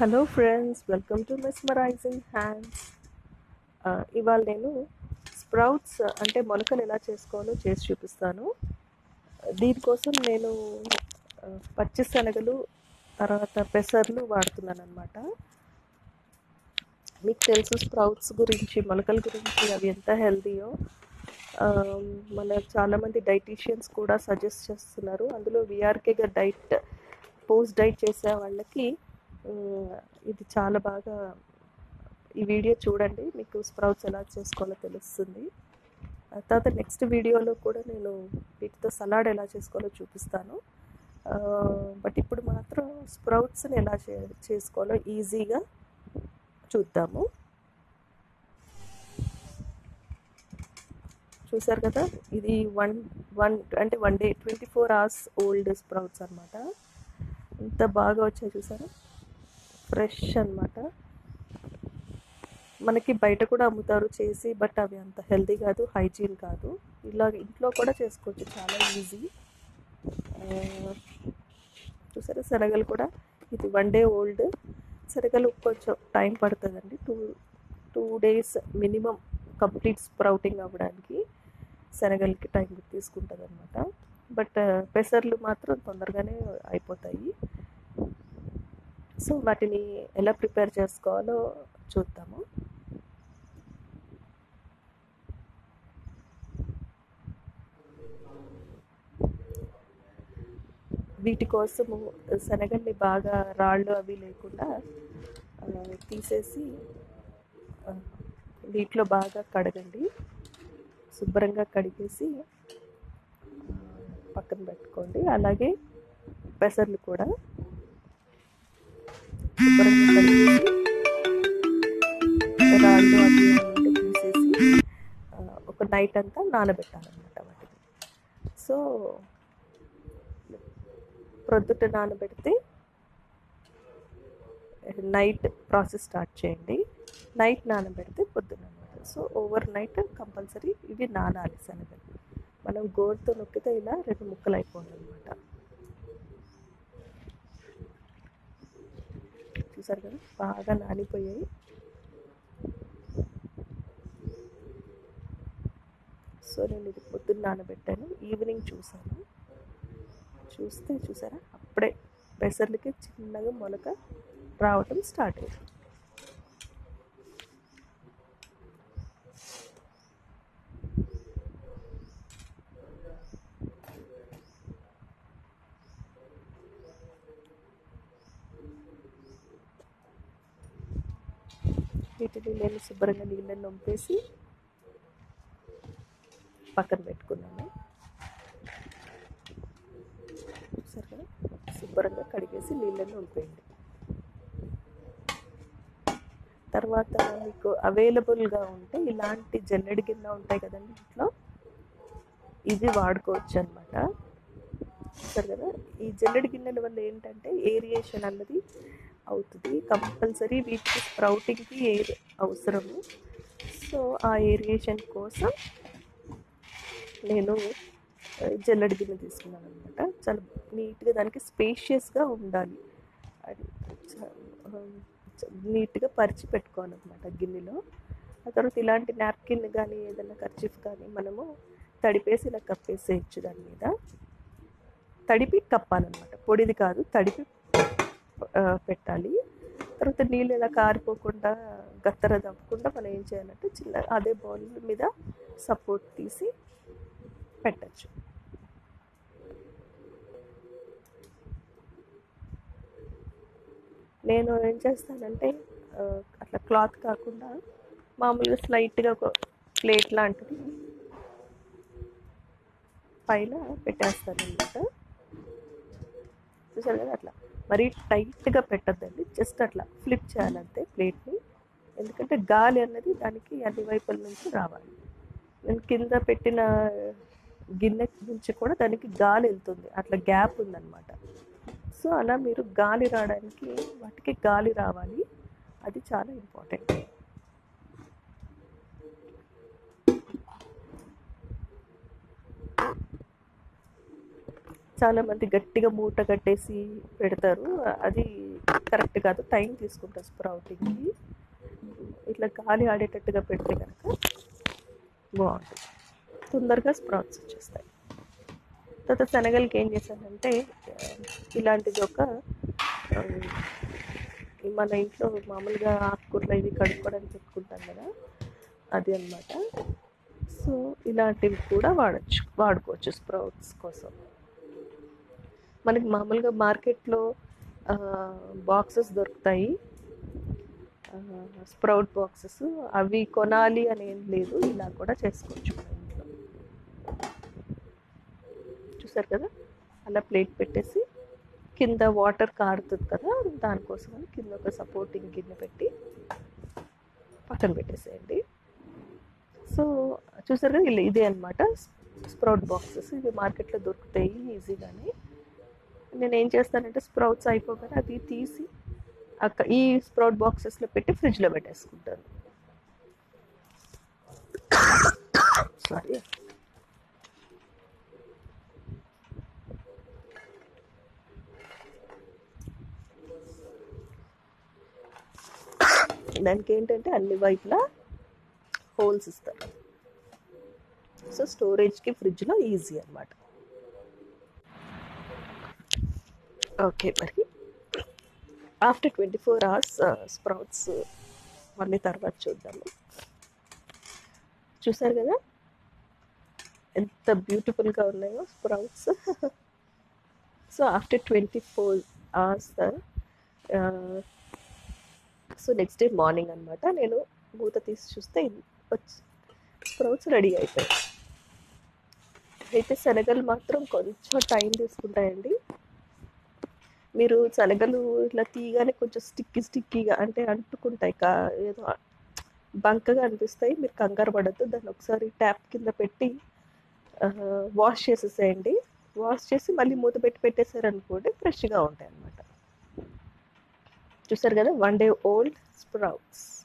hello friends welcome to mesmerising hands ఇవాళ నేను sprouts అంటే మొలకలు ఎలా చేసుకోవాలో చేసి చూపిస్తాను దీనికోసం నేను ఆ, పచ్చి శనగలు తర్వాత పెసర్లు వాడుతున్నాను అనమాట మీకు తెలుసు స్ప్రౌట్స్ గురించి మొలకల గురించి అవి ఎంత హెల్తీయో మన చాలామంది డైటీషియన్స్ కూడా సజెస్ట్ చేస్తున్నారు అందులో విఆర్కేగా డైట్ పోస్ట్ డైట్ చేసే వాళ్ళకి ఉమ్, ఇది చాలా బాగా ఈ వీడియో చూడండి మీకు స్ప్రౌట్స్ ఎలా చేసుకోవాలో తెలుస్తుంది ఆ తర్వాత నెక్స్ట్ వీడియోలో కూడా నేను వీటితో సలాడ్ ఎలా చేసుకోవాలో చూపిస్తాను బట్ ఇప్పుడు మాత్రం స్ప్రౌట్స్ని ఎలా చే చేసుకోవాలో ఈజీగా చూద్దాము చూసారు కదా ఇది వన్ వన్ అంటే one day twenty four hours old sprouts అనమాట ఎంత బాగా వచ్చాయి చూసారా ఫ్రెష్ అన్నమాట మనకి బయట కూడా అమ్ముతారు చేసి బట్ అవి అంత హెల్తీ కాదు హైజీన్ కాదు ఇలా ఇంట్లో కూడా చేసుకోవచ్చు చాలా ఈజీ చూసారా శనగలు కూడా ఇది వన్ డే ఓల్డ్ శనగలు కొంచెం టైం పడుతుందండి two two days minimum complete sprouting అవ్వడానికి శనగలకి టైం తీసుకుంటుంది అనమాట బట్ పెసర్లు మాత్రం తొందరగానే అయిపోతాయి సో వాటిని ఎలా ప్రిపేర్ చేసుకోవాలో చూద్దాము వీటి కోసము శనగల్ని బాగా రాళ్ళు అవి లేకుండా ఆ, తీసేసి ఆ, నీటిలో బాగా కడగండి శుభ్రంగా కడిగేసి ఆ, పక్కన పెట్టుకోండి అలాగే పెసర్లు కూడా శుభ్రంగా కడిగేసి రాళ్ళు అవి ఉంటే తీసేసి ఆ, ఒక నైట్ అంతా నానబెట్టాలన్నమాట వాటిని సో ప్రొద్దుట నానబెడితే నైట్ ప్రాసెస్ స్టార్ట్ చేయండి నైట్ నానబెడితే పొద్దున అనమాట సో ఓవర్ నైట్ కంపల్సరీ ఇవి నానాలి శనగలు మనం గోరుతో నొక్కితే ఇలా రెండు ముక్కలు అయిపోవాలి అనమాట చూసారు కదా బాగా నానిపోయాయి సో నేను ఇది పొద్దున్న నానబెట్టాను ఈవినింగ్ చూసాను చూస్తే చూసారా అప్పుడే పెసర్లకి చిన్నగా మొలక రావటం స్టార్ట్ అయింది వీటిని నేను శుభ్రంగా నీళ్ళని నొంపేసి పక్కన పెట్టుకున్నాను చూసారు కదా శుభ్రంగా కడిగేసి నీళ్ళని ఉంపేయండి తర్వాత మీకు అవైలబుల్గా ఉంటే ఇలాంటి జల్లెడి గిన్నె ఉంటాయి కదండి ఇంట్లో ఇవి వాడుకోవచ్చు అనమాట చూసారు కదా ఈ జల్లెడి గిన్నెల వల్ల ఏంటంటే ఏరియేషన్ అన్నది అవుతుంది కంపల్సరీ వీటికి స్ప్రౌటింగ్కి ఎయిర్ అవసరము సో ఆ ఏరియేషన్ కోసం నేను జల్లెడి గిన్నె తీసుకున్నాను అనమాట చాలా నీట్గా దానికి స్పేషియస్గా ఉండాలి అది నీట్గా పరిచి పెట్టుకోవాలన్నమాట గిన్నెలో ఆ తర్వాత ఇలాంటి నాప్కిన్ కానీ ఏదైనా ఖర్చీఫ్ కానీ మనము తడిపేసి ఇలా కప్పేసేయచ్చు దాని మీద తడిపి కప్పాలన్నమాట పొడిది కాదు తడిపి ఆ, పెట్టాలి తర్వాత నీళ్ళు ఇలా కారిపోకుండా గత్తర తప్పకుండా మనం ఏం చేయాలంటే చిన్న అదే బౌల్ మీద సపోర్ట్ తీసి పెట్టచ్చు నేను ఏం చేస్తానంటే ఆ, అట్లా క్లాత్ కాకుండా మామూలుగా స్లైట్గా ఒక ప్లేట్ లాంటిది పైన పెట్టేస్తాను అనమాట చూసారు కదా అట్లా మరీ టైట్గా పెట్టద్దండి జస్ట్ అట్లా ఫ్లిప్ చేయాలంతే ప్లేట్ని ఎందుకంటే గాలి అన్నది దానికి అన్ని వైపుల నుంచి రావాలి నేను కింద పెట్టిన గిన్నె నుంచి కూడా దానికి గాలి వెళ్తుంది అట్లా గ్యాప్ ఉందన్నమాట సో అలా మీరు గాలి రావడానికి వాటికి గాలి రావాలి అది చాలా ఇంపార్టెంట్ చాలామంది గట్టిగా మూట కట్టేసి పెడతారు అది కరెక్ట్ కాదు టైం తీసుకుంటా స్ప్రౌటింగ్కి ఇట్లా గాలి ఆడేటట్టుగా పెడితే కనుక బాగుంటుంది తొందరగా స్ప్రౌట్స్ వచ్చేస్తాయి తర్వాత శనగలకి ఏం చేశానంటే ఆ, ఇలాంటిది ఒక ఆ, మన ఇంట్లో మామూలుగా ఆకుకూరలు ఇవి కడుక్కోవడానికి పెట్టుకుంటాం కదా అది అన్నమాట సో ఇలాంటివి కూడా వాడచ్చు వాడుకోవచ్చు స్ప్రౌట్స్ కోసం మనకి మామూలుగా మార్కెట్లో బాక్సెస్ దొరుకుతాయి స్ప్రౌట్ బాక్సెస్ అవి కొనాలి అని ఏం లేదు ఇలా కూడా చేసుకోవచ్చు మన ఇంట్లో చూసారు కదా అలా ప్లేట్ పెట్టేసి కింద వాటర్ కారుతుంది కదా దానికోసమని కింద ఒక సపోర్టింగ్ గిన్నె పెట్టి పక్కన పెట్టేసేయండి సో చూసారు కదా ఇలా ఇదే అనమాట స్ప్రౌట్ బాక్సెస్ ఇవి మార్కెట్లో దొరుకుతాయి ఈజీగానే నేను ఏం చేస్తానంటే స్ప్రౌట్స్ అయిపోగానే అది తీసి అక్క ఈ స్ప్రౌట్ బాక్సెస్లో పెట్టి ఫ్రిడ్జ్లో పెట్టేసుకుంటాను సారీ దానికి ఏంటంటే అన్ని వైపులా హోల్స్ ఇస్తారు సో స్టోరేజ్కి ఫ్రిడ్జ్లో ఈజీ అనమాట ఓకే మరి after twenty four hours sprouts మళ్ళీ తర్వాత చూద్దాము చూసారు కదా ఎంత బ్యూటిఫుల్గా ఉన్నాయో sprouts so after twenty four hours so next day morning అనమాట నేను మూత తీసి చూస్తే వచ్చి స్ప్రౌట్స్ రెడీ అయిపోయాయి అయితే శనగలు మాత్రం కొంచెం టైం తీసుకుంటాయండి మీరు శనగలు ఇట్లా తీయగానే కొంచెం స్టిక్కీ స్టిక్కీగా అంటే అంటుకుంటాయి కా ఏదో బంకగా అనిపిస్తాయి మీరు కంగారు పడద్దు దాన్ని ఒకసారి ట్యాప్ కింద పెట్టి వాష్ చేసేసేయండి వాష్ చేసి మళ్ళీ మూత పెట్టి పెట్టేశారనుకోండి ఫ్రెష్గా ఉంటాయి అన్నమాట చూసారు కదా వన్ డే ఓల్డ్ స్ప్రౌట్స్